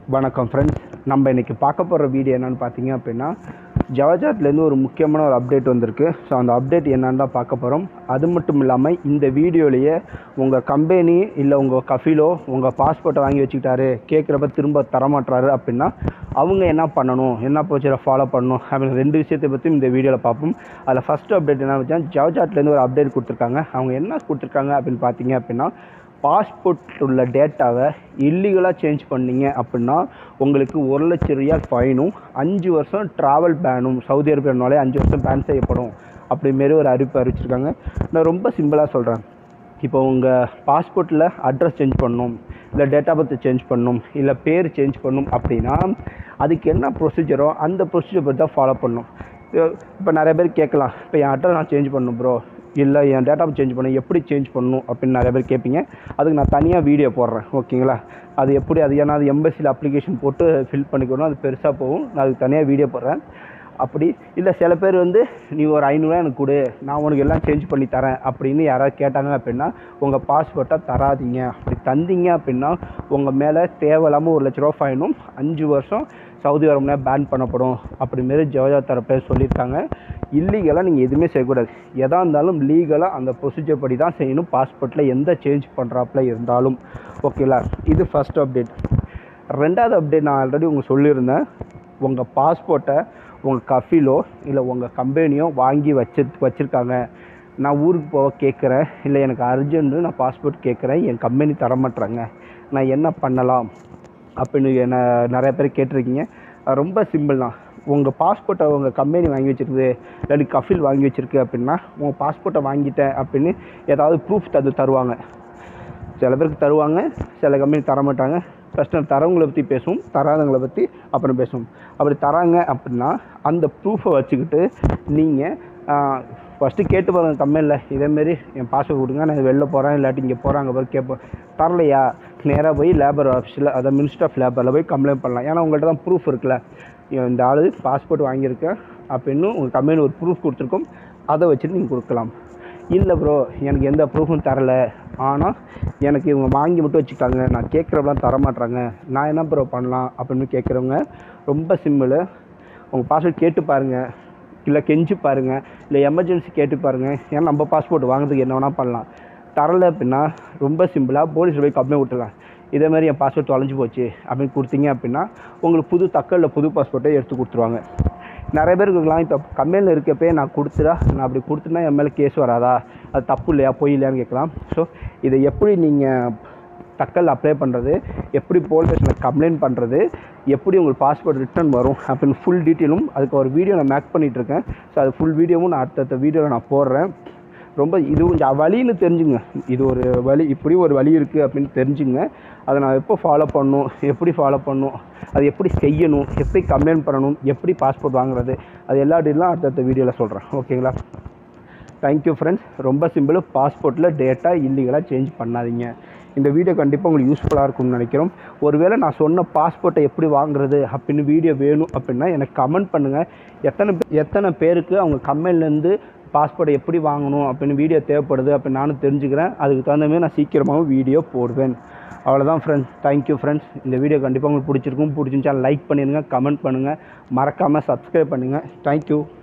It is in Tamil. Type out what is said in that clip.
வணக்கம் ஃப்ரெண்ட்ஸ் நம்ம இன்றைக்கி பார்க்க போகிற வீடியோ என்னென்னு பார்த்தீங்க அப்படின்னா ஜவஜாட்லேருந்து ஒரு முக்கியமான ஒரு அப்டேட் வந்திருக்கு ஸோ அந்த அப்டேட் என்னன்னு தான் பார்க்க போகிறோம் அது மட்டும் இல்லாமல் இந்த வீடியோலேயே உங்கள் கம்பெனி இல்லை உங்கள் கஃபிலோ உங்கள் பாஸ்போர்ட்டை வாங்கி வச்சுக்கிட்டாரு கேட்குறப்ப திரும்ப தரமாட்டுறாரு அப்படின்னா அவங்க என்ன பண்ணணும் என்ன ப்ரொசீஜரை ஃபாலோ பண்ணணும் அப்படின்னு ரெண்டு விஷயத்தை பற்றியும் இந்த வீடியோவில் பார்ப்போம் அதில் ஃபஸ்ட்டு அப்டேட் என்ன வச்சா ஜவஜாட்லேருந்து ஒரு அப்டேட் கொடுத்துருக்காங்க அவங்க என்ன கொடுத்துருக்காங்க அப்படின்னு பார்த்தீங்க அப்படின்னா பாஸ்போர்ட் உள்ள டேட்டாவை இல்லீகலாக சேஞ்ச் பண்ணீங்க அப்படின்னா உங்களுக்கு ஒரு லட்சம் ரியால் ஃபைனும் அஞ்சு வருஷம் ட்ராவல் பேனும் சவுதி அரேபியானாலே அஞ்சு வருஷம் பேன் செய்யப்படும் அப்படி மாரி ஒரு அறிவிப்பு அறிவிச்சிருக்காங்க நான் ரொம்ப சிம்பிளாக சொல்கிறேன் இப்போ உங்கள் பாஸ்போர்ட்டில் அட்ரஸ் சேஞ்ச் பண்ணணும் இல்லை டேட்டா பர்த் சேஞ்ச் பண்ணணும் இல்லை பேர் சேஞ்ச் பண்ணணும் அப்படின்னா அதுக்கு என்ன ப்ரொசீஜரோ அந்த ப்ரொசீஜர் பற்றி தான் ஃபாலோ பண்ணணும் இப்போ நிறைய பேர் கேட்கலாம் இப்போ என் அட்ரஸ் நான் சேஞ்ச் பண்ணணும் ப்ரோ இல்லை என் டேட்டா சேஞ்ச் பண்ண எப்படி சேஞ்ச் பண்ணணும் அப்படின்னு நிறைய பேர் கேட்பீங்க அதுக்கு நான் தனியாக வீடியோ போடுறேன் ஓகேங்களா அது எப்படி அது ஏன்னா அது எம்பசியில் அப்ளிகேஷன் போட்டு ஃபில் பண்ணிக்கணும் அது பெருசாக போகும் நான் அதுக்கு தனியாக வீடியோ போடுறேன் அப்படி இல்லை சில பேர் வந்து நீ ஒரு ஐநூறுரூவா எனக்கு கொடு நான் உனக்கு எல்லாம் சேஞ்ச் பண்ணி தரேன் அப்படின்னு யாராவது கேட்டாங்க அப்படின்னா உங்கள் பாஸ்போர்ட்டை தராதீங்க அப்படி தந்தீங்க அப்படின்னா உங்கள் மேலே தேவையில்லாமல் ஒரு லட்ச ரூபா ஃபைனும் அஞ்சு வருஷம் சவுதி அரேபியா பேன் பண்ணப்படும் அப்படி மாரி ஜவஜா தரப்பே சொல்லியிருக்காங்க இல்லீகலாக நீங்கள் எதுவுமே செய்யக்கூடாது எதாக இருந்தாலும் லீகலாக அந்த ப்ரொசீஜர் படி தான் செய்யணும் பாஸ்போர்ட்டில் எந்த சேஞ்ச் பண்ணுறாப்புல இருந்தாலும் ஓகேங்களா இது ஃபஸ்ட் அப்டேட் ரெண்டாவது அப்டேட் நான் ஆல்ரெடி உங்களுக்கு சொல்லியிருந்தேன் உங்கள் பாஸ்போர்ட்டை உங்கள் கஃபிலோ இல்லை உங்கள் கம்பெனியோ வாங்கி வச்சு வச்சுருக்காங்க நான் ஊருக்கு போக கேட்குறேன் இல்லை எனக்கு அர்ஜென்ட்டு நான் பாஸ்போர்ட் கேட்குறேன் என் கம்பெனி தரமாட்டுறாங்க நான் என்ன பண்ணலாம் அப்படின்னு என்ன நிறைய பேர் கேட்டிருக்கீங்க அது ரொம்ப சிம்பிள் தான் உங்கள் பாஸ்போர்ட்டை உங்கள் கம்பெனி வாங்கி வச்சிருக்குது இல்லாட்டி கஃபில் வாங்கி வச்சிருக்கு அப்படின்னா உங்கள் பாஸ்போர்ட்டை வாங்கிட்டேன் அப்படின்னு ஏதாவது ப்ரூஃப் தந்து தருவாங்க சில பேருக்கு தருவாங்க சில கம்பெனி தர மாட்டாங்க ஃபஸ்ட்டு நான் தரவங்களை பற்றி பேசுவோம் தராதவங்களை பற்றி அப்புறம் பேசுவோம் அப்படி தராங்க அப்படின்னா அந்த ப்ரூஃபை வச்சுக்கிட்டு நீங்கள் ஃபஸ்ட்டு கேட்டு பாருங்கள் கம்பெனியில் இதேமாரி என் பாஸ்போர்ட் கொடுங்க நான் வெளில போகிறேன் இல்லாட்டி இங்கே போகிறேன் அங்கே போய் கேட்போம் தரலையா நேராக போய் லேபர் ஆஃபீஸில் அதை மினிஸ்டர் ஆஃப் லேபரில் போய் கம்ப்ளைண்ட் பண்ணலாம் ஏன்னா உங்கள்கிட்ட தான் ப்ரூஃப் இருக்குல்ல இவன் இந்த ஆள் பாஸ்போர்ட் வாங்கியிருக்கேன் அப்படின்னு உங்கள் கம்பெனி ஒரு ப்ரூஃப் கொடுத்துருக்கோம் அதை வச்சுட்டு நீங்கள் கொடுக்கலாம் இல்லை ப்ரோ எனக்கு எந்த ப்ரூஃபும் தரலை ஆனால் எனக்கு இவங்க வாங்கி மட்டும் வச்சுக்கிட்டாங்க நான் கேட்குறப்பெல்லாம் தரமாட்றாங்க நான் என்ன ப்ரோ பண்ணலாம் அப்படின்னு கேட்குறவங்க ரொம்ப சிம்பிள் உங்கள் பாஸ்போர்ட் கேட்டு பாருங்கள் இல்லை கெஞ்சி பாருங்கள் இல்லை எமர்ஜென்சி கேட்டு பாருங்கள் ஏன்னா நம்ம பாஸ்போர்ட் வாங்குறதுக்கு என்ன வேணால் பண்ணலாம் தரலை அப்படின்னா ரொம்ப சிம்பிளாக போலீஸ் போய் கம்ப்ளைண்ட் விட்டுருவேன் இதே மாதிரி என் பாஸ்போர்ட் தொலைஞ்சு போச்சு அப்படின்னு கொடுத்தீங்க அப்படின்னா உங்களுக்கு புது தக்கலில் புது பாஸ்போர்ட்டை எடுத்து கொடுத்துருவாங்க நிறைய பேருக்கு இருக்கலாம் இப்போ கம்பெனியில் இருக்கப்பே நான் கொடுத்துடா நான் அப்படி கொடுத்துனா என் மேலே கேஸ் வராதா அது தப்பு இல்லையா பொய் இல்லையான்னு கேட்கலாம் ஸோ இதை எப்படி நீங்கள் தக்கல் அப்ளை பண்ணுறது எப்படி போலீஸ் ஸ்டேஷனில் கம்ப்ளைண்ட் பண்ணுறது எப்படி உங்களுக்கு பாஸ்போர்ட் ரிட்டர்ன் வரும் அப்படின்னு ஃபுல் டீட்டெயிலும் அதுக்கு ஒரு வீடியோ நான் மேக் பண்ணிகிட்ருக்கேன் ஸோ அது ஃபுல் வீடியோவும் நான் அடுத்தடுத்த வீடியோவில் நான் போடுறேன் ரொம்ப இது கொஞ்சம் வழின்னு தெரிஞ்சுங்க இது ஒரு வழி இப்படி ஒரு வழி இருக்குது அப்படின்னு தெரிஞ்சுங்க அதை நான் எப்போ ஃபாலோ பண்ணணும் எப்படி ஃபாலோ பண்ணணும் அது எப்படி செய்யணும் எப்படி கம்ப்ளைண்ட் பண்ணணும் எப்படி பாஸ்போர்ட் வாங்குறது அது எல்லா டீலாம் அடுத்தடுத்த வீடியோவில் சொல்கிறேன் ஓகேங்களா தேங்க்யூ ஃப்ரெண்ட்ஸ் ரொம்ப சிம்பிள் பாஸ்போர்ட்டில் டேட்டா இல்லீகலாக சேஞ்ச் பண்ணாதீங்க இந்த வீடியோ கண்டிப்பாக உங்களுக்கு யூஸ்ஃபுல்லாக இருக்கும்னு நினைக்கிறோம் ஒருவேளை நான் சொன்ன பாஸ்போர்ட்டை எப்படி வாங்குறது அப்படின்னு வீடியோ வேணும் அப்படின்னா எனக்கு கமெண்ட் பண்ணுங்கள் எத்தனை பே- எத்தனை பேருக்கு அவங்க கம்பெனிலேருந்து பாஸ்போர்ட்டை எப்படி வாங்கணும் அப்படின்னு வீடியோ தேவைப்படுது அப்படின்னு நானும் தெரிஞ்சுக்கிறேன் அதுக்கு தகுந்த மாதிரி நான் சீக்கிரமாகவும் வீடியோ போடுவேன் அவ்வளோதான் ஃப்ரெண்ட்ஸ் தேங்க்யூ ஃப்ரெண்ட்ஸ் இந்த வீடியோ கண்டிப்பாக உங்களுக்கு பிடிச்சிருக்கும் பிடிச்சிருந்துச்சா லைக் பண்ணிடுங்க கமெண்ட் பண்ணுங்கள் மறக்காமல் சப்ஸ்கிரைப் பண்ணுங்கள் தேங்க்யூ